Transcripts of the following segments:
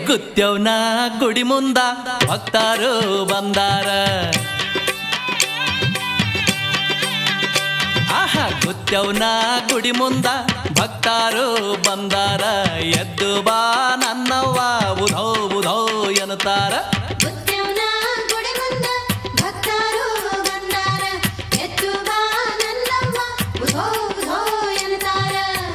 ಗುತ್ಯವ್ನ ಗುಡಿ ಮುಂದ ಭಕ್ತರು ಬಂದಾರ ಆಹಾ ಗುತ್ಯವ್ನ ಗುಡಿ ಮುಂದ ಭಕ್ತರು ಬಂದಾರ ಎದ್ದು ಬಾ ನನ್ನವ್ವ ಉಧೋ ಉಧೋ ಎನ್ನುತ್ತಾರ ಗುತ್ಯವ್ನ ಗುಡಿ ಮುಂದ ಭಕ್ತರು ಬಂದಾರ ಎತ್ತು ಬಾ ನನ್ನವ್ವ ಉಧೋ ಉಧೋ ಎನ್ನುತ್ತಾರ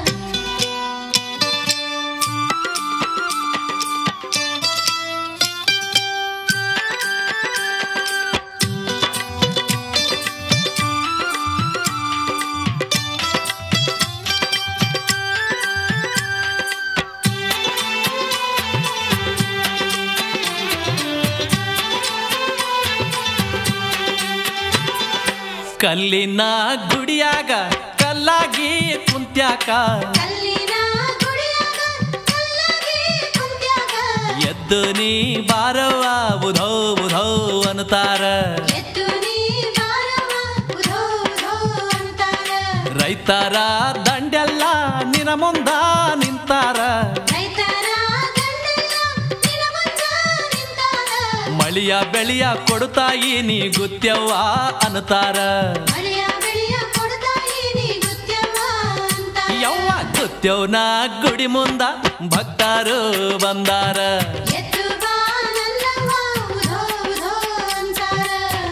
ಕಲ್ಲಿನ ಗುಡಿಯಾಗ ಕಲ್ಲಾಗಿ ಕುಂತ್ಯಾಕ ಕಲ್ಲಿನ ಗುಡಿಯಾಗ ಕಲ್ಲಾಗಿ ಕುಂತ್ಯಾಗ ಎದ್ದು ನೀ ಬಾರವ್ವ ಉಧೋ ಉಧೋ ಅನ್ನುತ್ತಾರ ಎತ್ತು ನೀ ಬಾರವ್ವ ಉಧೋ ಉಧೋ ಅಂತಾರ ರೈತರ ದಂಡೆಲ್ಲ ನಿನ ಮುಂದ ನಿಂತಾರ ರೈತರ ಗಂಡೆಲ್ಲ ನಿನ ಮುಂದ ನಿಂತಾರ ಮಳಿಯ ಬೆಳೆಯ ಕೊಡುತ್ತಾಯಿ ನೀ ಗುತ್ಯವ್ವ ಅನ್ನುತ್ತಾರ ಮಳೆಯ ಬೆಳೆಯ ಕೊಡ್ತಾಯಿ ನೀ ಗುತ್ಯವ್ವ ಅಂತಾರ ಯವ್ವ ಗುತ್ಯವ್ನ ಗುಡಿ ಮುಂದ ಭಕ್ತರು ಬಂದಾರ ಎತ್ತು ಬಾ ನನ್ನವ್ವ ಉಧೋ ಉಧೋ ಅಂತಾರ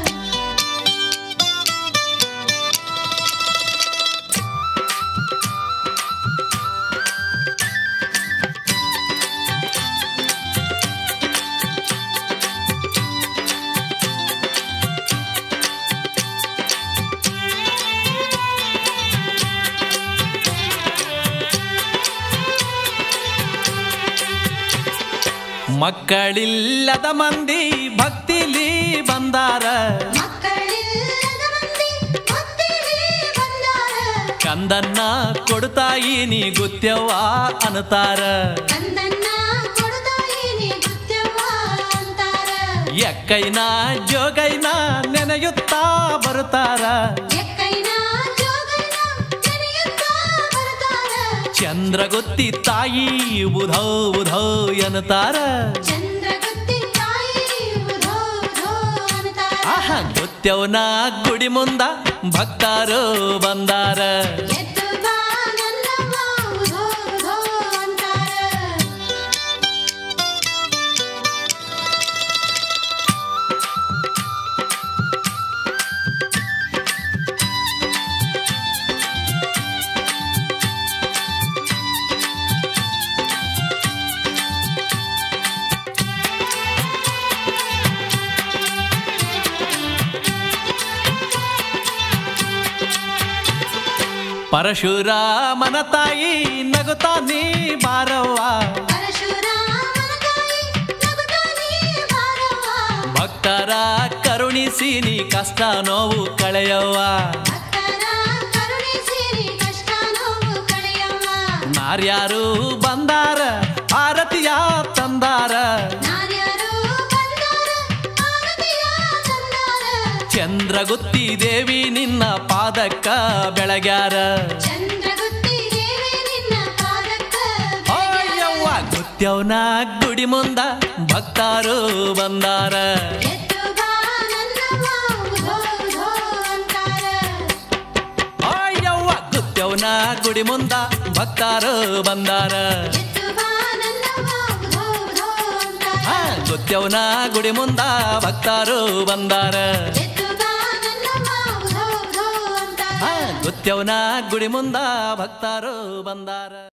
ಮಕ್ಕಳಿಲ್ಲದ ಮಂದಿ ಭಕ್ತಿಲಿ ಬಂದಾರ ಮಕ್ಕಳಿಲ್ಲದ ಮಂದಿ ಭಕ್ತಿಲಿ ಬಂದಾರ ಕಂದನ್ನ ಕೊಡುತ್ತಾಯಿ ನೀ ಗುತ್ಯವ್ವ ಅನ್ನುತ್ತಾರ ಕಂದನ್ನ ಕೊಡ್ತಾಯಿ ನೀ ಗುತ್ಯವ್ವ ಅಂತಾರ ಎಕ್ಕೈನ ಜೋಗೈನ ನೆನೆಯುತ್ತಾ ಬರುತ್ತಾರ ಎಕ್ಕೈನ ಜೋಗೈನ ನೆನೆಯುತ್ತಾ ಬರ್ತಾರ ಚಂದ್ರಗುತ್ತಿ ತಾಯಿ ಉಧೋ ಉಧೋ ಎನ್ನುತ್ತಾರ ಚಂದ್ರಗುತ್ತಿ ತಾಯಿ ಉಧೋ ಉಧೋ ಅಂತಾರ ಆಹ ಗುತ್ಯವ್ನ ಗುಡಿ ಮುಂದ ಭಕ್ತರು ಬಂದಾರ ಎದ್ದು ಬಾ ನನ್ನವ್ವ ಉಧೋ ಉಧೋ ಅಂತಾರ ಪರಶುರಾಮನ ತಾಯಿ ನಗುತ್ತಾ ನೀ ಬಾರವ್ವ ಪರಶುರಾಮನ ತಾಯಿ ನಗುತ್ತಾ ನೀ ಬಾರವ್ವ ಭಕ್ತರ ಕರುಣಿಸಿ ನೀ ಕಷ್ಟ ನೋವು ಕಳೆಯವ್ವ ಭಕ್ತರ ಕರುಣಿಸಿರಿ ಕಷ್ಟ ನೋವು ಕಳೆಯವ್ವ ನಾರ್ಯಾರು ಬಂದಾರ ಆರತಿಯ ತಂದಾರ ನಾರ್ಯರು ಬಂದಾರ ಆರತಿಯ ತಂದಾರ ಚಂದ್ರಗುತ್ತಿ ದೇವಿ ನಿನ್ನ ಪಾದಕ್ಕ ಬೆಳಗ್ಯಾರ ಚಂದ್ರಗುತ್ತಿ ದೇವಿ ನಿನ್ನ ಪಾದಕ್ಕ ಅಯ್ಯವ್ವ ಗುತ್ಯವ್ನ ಗುಡಿ ಮುಂದ ಭಕ್ತರು ಬಂದಾರ ಎದ್ದು ಬಾ ನನ್ನವ್ವ ಉಧೋ ಉಧೋ ಅಂತಾರ ಅಯ್ಯವ್ವ ಗುತ್ಯವ್ನ ಗುಡಿ ಮುಂದ ಭಕ್ತರು ಬಂದಾರ ಎದ್ದು ಬಾ ನನ್ನವ್ವ ಉಧೋ ಉಧೋ ಅಂತಾರ ಆ, ಗುತ್ಯವ್ನ ಗುಡಿ ಮುಂದ ಭಕ್ತರು ಬಂದಾರ ಎದ್ದು ಬಾ ನನ್ನವ್ವ ಉಧೋ ಉಧೋ ಅಂತಾರ ಆ, ಗುತ್ಯವ್ನ ಗುಡಿ ಮುಂದ ಭಕ್ತರು ಬಂದಾರ